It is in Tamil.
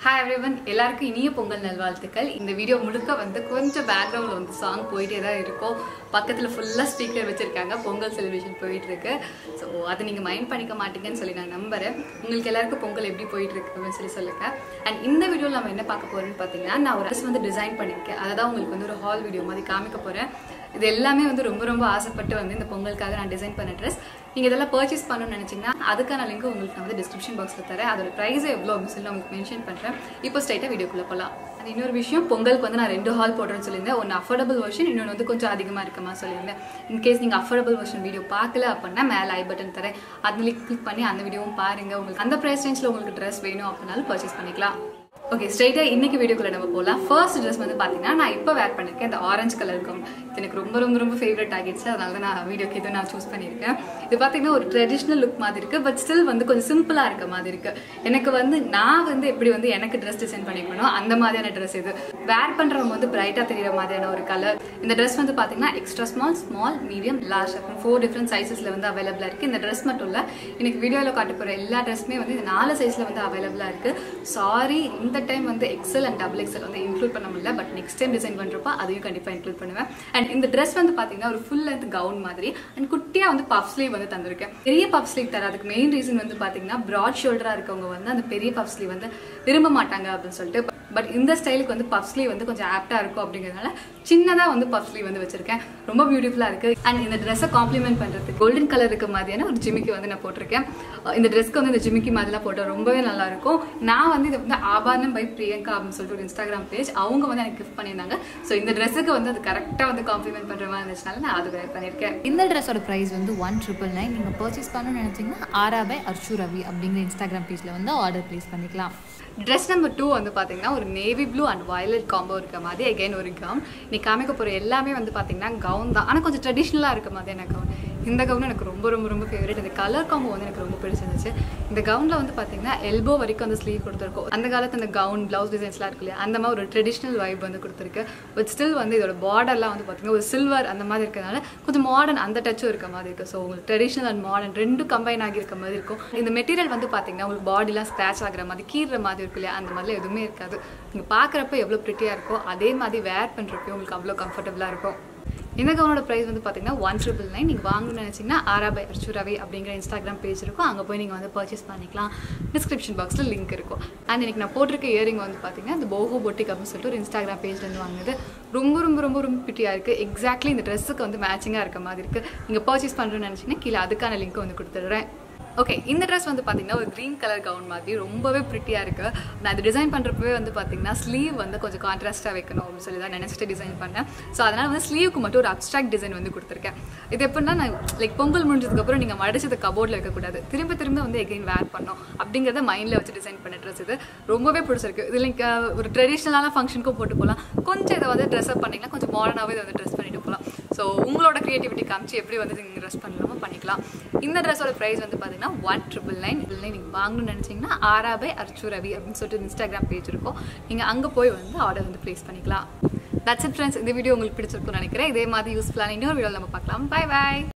ஹாய் எவ்ரிவன் எல்லாருக்கும் இனிய பொங்கல் நல்வாழ்த்துக்கள் இந்த வீடியோ முழுக்க வந்து கொஞ்சம் பேக்ரவுண்டில் வந்து சாங் போயிட்டே தான் இருக்கும் பக்கத்தில் ஃபுல்லாக ஸ்பீக்கர் வச்சுருக்காங்க பொங்கல் செலிப்ரேஷன் போயிட்டு இருக்கு ஸோ அதை நீங்கள் மைண்ட் பண்ணிக்க மாட்டீங்கன்னு சொல்லி நான் நம்புறேன் உங்களுக்கு எல்லாருக்கும் பொங்கல் எப்படி போயிட்டு இருக்கு அப்படின்னு சொல்லி சொல்லுங்க அண்ட் இந்த வீடியோவில் நம்ம என்ன பார்க்க போறோம்னு பார்த்தீங்கன்னா நான் ஒரு ட்ரெஸ் வந்து டிசைன் பண்ணியிருக்கேன் அதை தான் உங்களுக்கு வந்து ஒரு ஹால் வீடியோ மாதிரி காமிக்க போகிறேன் இது எல்லாமே வந்து ரொம்ப ரொம்ப ஆசைப்பட்டு வந்து இந்த பொங்கலுக்காக நான் டிசைன் பண்ண ட்ரெஸ் நீங்கள் இதெல்லாம் பர்ச்சேஸ் பண்ணணும்னு நினச்சிங்கன்னா அதுக்கான லிங்க் உங்களுக்கு நான் வந்து டிஸ்கிரிப்ஷன் பாக்ஸில் தரேன் அதோட ப்ரைஸ் எவ்வளோ அப்படின்னு சொல்லி நான் உங்களுக்கு மென்ஷன் பண்ணுறேன் இப்போ ஸ்ட்ரைட்டாக வீடியோக்குள்ளே போகலாம் அது இன்னொரு விஷயம் பொங்கலுக்கு வந்து நான் ரெண்டு ஹால் போடுறேன்னு சொல்லியிருந்தேன் ஒன்று அஃபோர்டபுள் வெர்ஷன் இன்னொன்று வந்து கொஞ்சம் அதிகமாக இருக்குமா சொல்லியிருந்தேன் இன்கேஸ் நீங்கள் அஃபோர்டபுள் வெர்ஷன் வீடியோ பார்க்கல அப்படின்னா மேலே ஐ பட்டன் தரேன் அதில் கிளிக் பண்ணி அந்த வீடியோவும் பாருங்கள் உங்களுக்கு அந்த ப்ரைஸ் ரேஞ்சில் உங்களுக்கு ட்ரெஸ் வேணும் அப்படின்னாலும் பர்ச்சேஸ் பண்ணிக்கலாம் ஓகே ஸ்ட்ரைட்டாக இன்னைக்கு வீடியோக்குள்ள நம்ம போகலாம் ஃபர்ஸ்ட் ட்ரெஸ் வந்து பார்த்தீங்கன்னா நான் இப்போ வேர் பண்ணியிருக்கேன் இந்த ஆரஞ்சு கலர் கவுன் இது எனக்கு ரொம்ப ரொம்ப ரொம்ப ஃபேவரட் ஆகிடுச்சு அதனால தான் நான் வீடியோக்கு இது நான் சூஸ் பண்ணியிருக்கேன் இது பார்த்தீங்கன்னா ஒரு ட்ரெடிஷ்னல் லுக் மாதிரி இருக்கு பட் ஸ்டில் வந்து கொஞ்சம் சிம்பிளாக இருக்க மாதிரி இருக்கு எனக்கு வந்து நான் வந்து எப்படி வந்து எனக்கு ட்ரெஸ் டிசைன் பண்ணிக்கணும் அந்த மாதிரியான ட்ரெஸ் இது வேர் பண்ணுறவங்க வந்து பிரைட்டாக தெரியுற மாதிரியான ஒரு கலர் இந்த ட்ரெஸ் வந்து பார்த்தீங்கன்னா extra small small medium large அப்புறம் ஃபோர் டிஃப்ரெண்ட் சைஸஸில் வந்து அவைலபிளாக இருக்குது இந்த ட்ரெஸ் மட்டும் இல்லை எனக்கு வீடியோவில் காட்ட போகிற எல்லா ட்ரெஸ்ஸுமே வந்து இந்த நாலு சைஸில் வந்து அவைலபிளாக இருக்குது சாரி இந்த டைம் வந்து எக்ஸல் அண்ட் டபுள் எக்ஸல் வந்து இன்க்ளூட் பண்ண முடியல பட் நெக்ஸ்ட் டைம் டிசைன் பண்ணுறப்ப அதையும் கண்டிப்பாக இன்க்ளூட் பண்ணுவேன் அண்ட் இந்த ட்ரெஸ் வந்து பார்த்தீங்கன்னா ஒரு ஃபுல் லென்த் கவுன் மாதிரி அண்ட் குட்டியாக வந்து பஃப் ஸ்லீவ் வந்து தந்திருக்கேன் பெரிய பஃப் ஸ்லீவ் தரதுக்கு மெயின் ரீசன் வந்து பார்த்தீங்கன்னா ப்ராட் ஷோல்டராக இருக்கவங்க வந்து அந்த பெரிய பஃப் ஸ்லீவ் வந்து விரும்ப மாட்டாங்க அப்படின்னு சொல்லிட்டு பட் இந்த ஸ்டைலுக்கு வந்து பஃப் ஸ்லீவ் வந்து கொஞ்சம் ஆப்டாக இருக்கும் அப்படிங்கிறதுனால சின்னதாக வந்து பஃப் ஸ்லீவ் வந்து வச்சிருக்கேன் ரொம்ப பியூட்டிஃபுல்லாக இருக்கு அண்ட் இந்த ட்ரெஸ்ஸை காம்ப்ளிமெண்ட் பண்ணுறதுக்கு கோல்டன் கலர் இருக்க மாதிரியான ஒரு ஜிமிக்கி வந்து நான் போட்டிருக்கேன் இந்த ட்ரெஸ்க்கு வந்து இந்த ஜிமிக்கி மாதிரிலாம் போட்டால் ரொம்பவே நல்லா இருக்கும் நான் வந்து இதை வந்து ஆபாரணம் பை பிரியங்கா அப்படின்னு சொல்லிட்டு ஒரு இன்ஸ்டாகிராம் பேஜ் அவங்க வந்து எனக்கு கிஃப்ட் பண்ணியிருந்தாங்க ஸோ இந்த ட்ரெஸ்ஸுக்கு வந்து அது கரெக்டாக வந்து காம்ப்ளிமெண்ட் பண்ணுற மாதிரி இருந்துச்சுனால நான் அது வேர் பண்ணியிருக்கேன் இந்த ட்ரெஸ்ஸோட ப்ரைஸ் வந்து ஒன் ட்ரிபிள் நைன் நீங்கள் பர்ச்சேஸ் பண்ணணும்னு நினச்சிங்கன்னா ஆரா பை அர்ஷு ரவி அப்படிங்கிற இன்ஸ்டாகிராம் பேஜில் வந்து ஆர்டர் ப்ளேஸ் பண்ணிக்கலாம் ட்ரெஸ் நம்பர் டூ வந்து பார்த்தீங்கன்னா ஒரு navy blue and violet combo இருக்க மாதிரி அகைன் ஒரு கவுன் நீ காமிக்க போகிற எல்லாமே வந்து பார்த்தீங்கன்னா கவுன் தான் ஆனால் கொஞ்சம் ட்ரெடிஷ்னலாக இருக்க மாதிரி எனக்கு கவுன் இந்த கவுன் எனக்கு ரொம்ப ரொம்ப ரொம்ப ஃபேவரட் இந்த கலர் காம்போ வந்து எனக்கு ரொம்ப பிடிச்சிருந்துச்சு இந்த கவுனில் வந்து பார்த்தீங்கன்னா எல்போ வரைக்கும் அந்த ஸ்லீவ் கொடுத்துருக்கோம் அந்த காலத்து அந்த கவுன் ப்ளவுஸ் டிசைன்ஸ்லாம் இருக்கு இல்லையா அந்த மாதிரி ஒரு ட்ரெடிஷ்னல் வைப் வந்து கொடுத்துருக்கு பட் ஸ்டில் வந்து இதோட பார்டர்லாம் வந்து பார்த்தீங்கன்னா ஒரு சில்வர் அந்த மாதிரி இருக்கிறதுனால கொஞ்சம் மாடர்ன் அந்த டச்சும் இருக்க மாதிரி இருக்குது ஸோ உங்களுக்கு ட்ரெடிஷ்னல் அண்ட் மாடர்ன் ரெண்டும் கம்பைன் ஆகி இருக்க மாதிரி இருக்கும் இந்த மெட்டீரியல் வந்து பார்த்தீங்கன்னா உங்களுக்கு பாடிலாம் ஸ்க்ராச் ஆகிற மாதிரி கீறுற மாதிரி இருக்கு இல்லையா அந்த மாதிரிலாம் எதுவுமே இருக்காது நீங்கள் பார்க்குறப்ப எவ்வளோ ப்ரிட்டியாக இருக்கோ அதே மாதிரி வேர் பண்ணுறப்போ உங்களுக்கு அவ்வளோ கம்ஃபர்டபுளாக இருக்கும் இந்த கவுனோட ப்ரைஸ் வந்து பார்த்தீங்கன்னா ஒன் ட்ரிபிள் நைன் நீங்கள் வாங்கணும்னு நினச்சிங்கன்னா ஆரா பை அர்ச்சுரவி அப்படிங்கிற இன்ஸ்டாகிராம் பேஜ் இருக்கும் அங்கே போய் நீங்கள் வந்து பர்ச்சேஸ் பண்ணிக்கலாம் டிஸ்கிரிப்ஷன் பாக்ஸில் லிங்க் இருக்கும் அண்ட் இன்னைக்கு நான் போட்டிருக்க இயரிங் வந்து பார்த்தீங்கன்னா இந்த போஹோ பொட்டிக் அப்படின்னு சொல்லிட்டு ஒரு இன்ஸ்டாகிராம் பேஜ்லேருந்து வாங்கினது ரொம்ப ரொம்ப ரொம்ப ரொம்ப பிட்டியாக இருக்குது எக்ஸாக்ட்லி இந்த ட்ரெஸ்ஸுக்கு வந்து மேட்சிங்காக இருக்க மாதிரி இருக்குது நீங்கள் பர்ச்சேஸ் பண்ணுறேன்னு நினச்சிங்கன்னா கீழே அதுக்கான லிங்க் வந்து கொடுத்துட்றேன் ஓகே இந்த ட்ரெஸ் வந்து பார்த்தீங்கன்னா ஒரு க்ரீன் கலர் கவுன் மாதிரி ரொம்பவே ப்ரிட்டியாக இருக்குது நான் இது டிசைன் பண்ணுறப்பவே வந்து பார்த்தீங்கன்னா ஸ்லீவ் வந்து கொஞ்சம் கான்ட்ராஸ்ட்டாக வைக்கணும் அப்படின்னு சொல்லி தான் நினச்சிட்டு டிசைன் பண்ணேன் ஸோ அதனால் வந்து ஸ்லீவுக்கு மட்டும் ஒரு அப்ட்ராக்ட் டிசைன் வந்து கொடுத்துருக்கேன் இது எப்படின்னா நான் லைக் பொங்கல் முடிஞ்சதுக்கப்புறம் நீங்கள் மடிச்சது கபோர்டில் வைக்கக்கூடாது திரும்ப திரும்ப வந்து எகைன் வேர் பண்ணோம் அப்படிங்கிறத மைண்டில் வச்சு டிசைன் பண்ண ட்ரெஸ் இது ரொம்பவே பிடிச்சிருக்கு இது லைக் ஒரு ட்ரெடிஷ்னலான ஃபங்க்ஷனுக்கும் போட்டு போகலாம் கொஞ்சம் இதை வந்து ட்ரெஸ் அப் பண்ணிங்கன்னா கொஞ்சம் மாடர்னாகவே இதை வந்து ட்ரெஸ் பண்ணிட்டு போகலாம் ஸோ உங்களோட க்ரியேட்டிவிட்டி காமிச்சு எப்படி வந்து நீங்கள் ட்ரெஸ் பண்ணலாமோ பண்ணிக்கலாம் இந்த ட்ரெஸ்ஸோட ப்ரைஸ் வந்து பார்த்தீங்கன்னா ஒன் ட்ரிபிள் நைன் இல்லை நீங்கள் வாங்கணும்னு நினச்சிங்கன்னா ஆரா பை அர்ச்சு ரவி அப்படின்னு சொல்லிட்டு இன்ஸ்டாகிராம் பேஜ் இருக்கும் நீங்கள் அங்கே போய் வந்து ஆர்டர் வந்து ப்ளேஸ் பண்ணிக்கலாம் தட்ஸ் இட் ஃப்ரெண்ட்ஸ் இந்த வீடியோ உங்களுக்கு பிடிச்சிருக்கும்னு நினைக்கிறேன் இதே மாதிரி யூஸ்ஃபுல்லான இன்னொரு வீடியோ நம்ம பார்க்கலாம் பை பாய்